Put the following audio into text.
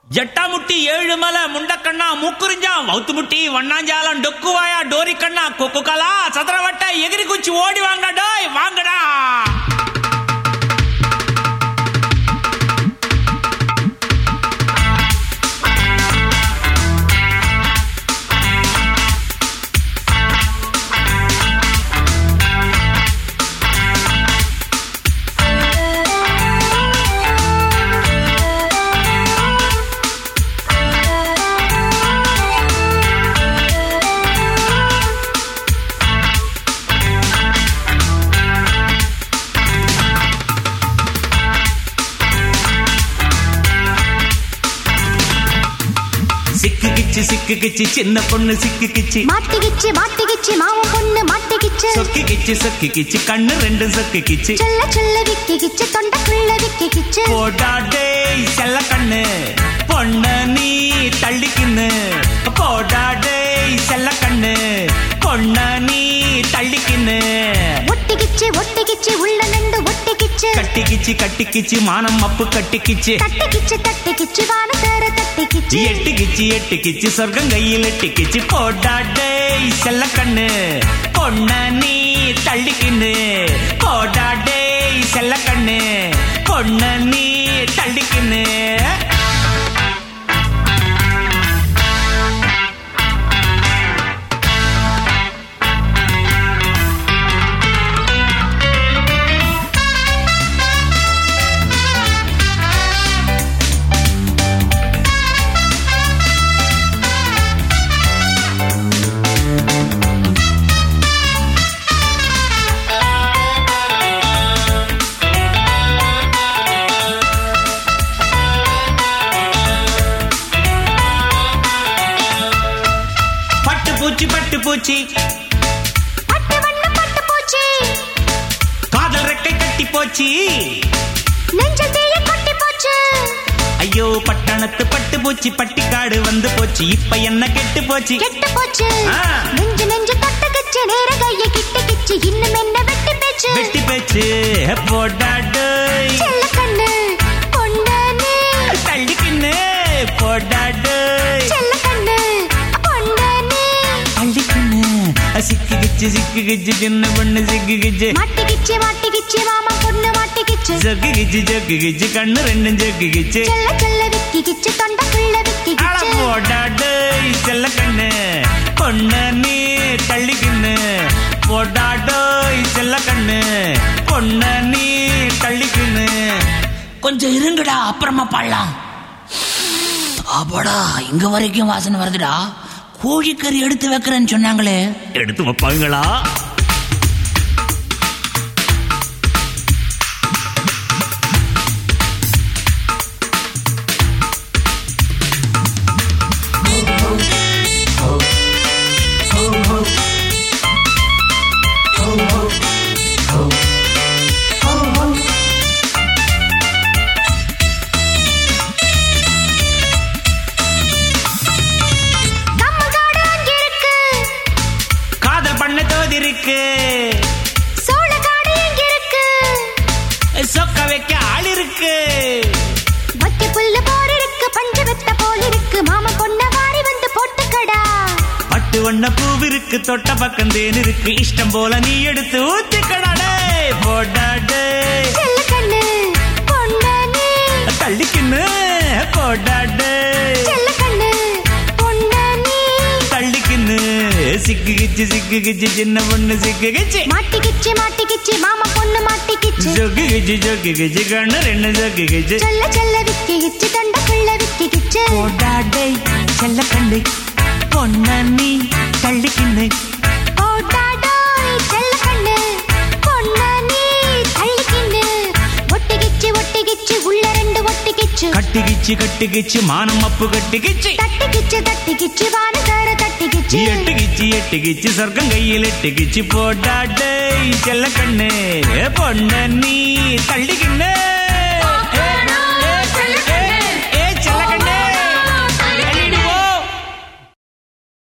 ஜட்டாமுட்டி ஏழுமலை முண்டக்கண்ணா மூக்குறிஞ்சா வவுத்து முட்டி வண்ணாஞ்சாலம் டொக்குவாயா டோரி கண்ணா கொக்கு கலா சதுரவட்ட எகிரி குச்சி ஓடி வாங்க டோய் வாங்கடா சிக்குகிச்சு சிக்குகிச்சு சின்ன பொண்ணு சிக்குகிச்சு மாட்டிக்கிச்சு மாட்டிக்கிச்சு மாவும் பொண்ணு மாட்டிக்கிச்சு சொக்கிக்கிச்சு சொக்கிக்கிச்சு கண்ணு ரெண்டும் சொக்கிக்கிச்சு சொல்ல சொல்ல விக்கிக்கிச்சு தொண்டைக்குள்ள விக்கிக்கிச்சு போடா டேய் செல்ல கண்ணு பொண்ண நீ தள்ளிக்கின்னு போடா டேய் செல்ல கண்ணு பொண்ண நீ தள்ளிக்கின்னு ஒட்டிக்கிச்சு ஒட்டிக்கிச்சு உள்ள நண்டு ஒட்டிக்கிச்சு கட்டிக்கிச்சு கட்டிக்கிச்சு மானம் மப்பு கட்டிக்கிச்சு தட்டிக்கிச்சு தட்டிக்கிச்சு வானத்தார தட்டிக்கிச்சு எட்டுக்கிச்சு எட்டுக்கிச்சு சொர்க்கம் கையில் எட்டிக்கிச்சு போடா டேய் செல்ல கண்ணு பொண்ண நீ தள்ளிக்கின்னு போடா டேய் செல்ல கண்ணு பொண்ண நீ தள்ளிக்கின்னு பட்டு பூச்சி பட்டு பூச்சி பட்டு வண்ண பட்டு போச்சு காதல் ரெக்கை கட்டி போச்சு நெஞ்ச தீய கொட்டி போச்சு ஐயோ பட்டணத்து பட்டு பூச்சி பட்டிக்காடு வந்து போச்சு இப்ப என்ன கெட்டு போச்சு கெட்டு போச்சு ஆ. நெஞ்சு நெஞ்சு தட்டுக்கிச்சு நேர கைய கிட்டுக்கிச்சு இன்னும் என்ன வெட்டி பேச்சு வெட்டி பேச்சு போடா டேய் செல்ல கண்ணு பொண்டானே தள்ளிக்கின்னு போடா டேய் செல்ல கண்ணு பொண்டானே தள்ளிக்கின்னு சிக்குகிச்சு சிக்குகிச்சு சின்ன பொண்ணு சிக்குகிச்சு மாட்டிக்கிச்சு மாட்டிக்கிச்சு மாமா பொண்ணு மாட்டிக்கிச்சு ஜொக்குகிச்சு ஜொக்குகிச்சு கண்ணு ரெண்டும் ஜொக்குகிச்சு செல்ல செல்ல விக்கிக்கிச்சு தொண்டைக்குள்ள அட விக்கிக்கிச்சு போடா டேய் செல்ல கண்ணு பொண்ண நீ தள்ளிக்கின்னு போடா டேய் செல்ல கண்ணு பொண்ண நீ தள்ளிக்கின்னு கொஞ்சம் இருங்கடா அப்புறமா பாடலாம் அப்பாடா இங்க வரைக்கும் வாசனை வருதுடா கோழிக்கறி எடுத்து வைக்கிறேன்னு சொன்னாங்களே எடுத்து வைப்பாங்களா கம்மங்காடு அங்க இருக்கு காதல் பண்ண தோதி இருக்கு சோளக்காடு இங்க இருக்கு சொக்க வைக்க ஆள் இருக்கு வத்தி புல்லு போர் இருக்கு பஞ்சு வெத்த போல் இருக்கு மாமா பொண்ண வாரி வந்து போட்டுக்கடா பட்டு வண்ண பூவிருக்கு தொட்ட பக்கம் தேன் இருக்கு இஷ்டம் போல நீ எடுத்து ஊத்திக்கடா டேய் போடா டேய் செல்ல கண்ணு பொண்டானே தள்ளிக்கின்னு போடா டேய் செல்ல கண்ணு பொண்டானே தள்ளிக்கின்னு சிக்குகிச்சு சிக்குகிச்சு சின்ன பொண்ணு சிக்குகிச்சு மாட்டிக்கிச்சு மாட்டிக்கிச்சு மாமா பொண்ணு மாட்டிக்கிச்சு ஜொக்குகிச்சு ஜொக்குகிச்சு கண்ணு ரெண்டு ஜொக்குகிச்சு செல்ல செல்ல விக்கிக்கிச்சு தொண்டைக்குள்ள விக்கிக்கிச்சு போடா டேய் செல்ல கண்டு பொண்ண நீ தள்ளிக்கின்னு ஓட்டாடோய் செல்ல கண்ணு பொண்டானே தள்ளிக்கிண்டு ஒட்டிக்கிச்சு ஒட்டிக்கிச்சு உள்ள ரெண்டு ஒட்டிக்கிச்சு கட்டிக்கிச்சு கட்டிக்கிச்சு மானம் அப்பு கட்டிக்கிச்சு தட்டிக்கிச்சு தட்டிக்கிச்சு வானக்கார தட்டிக்கிச்சு எட்டுக்கிச்சு எட்டுக்கிச்சு சொர்க்கம் கையில் எட்டுக்கிச்சு போடா டேய் செல்ல கண்ணு பொண்ண நீ தள்ளிக்கின்னு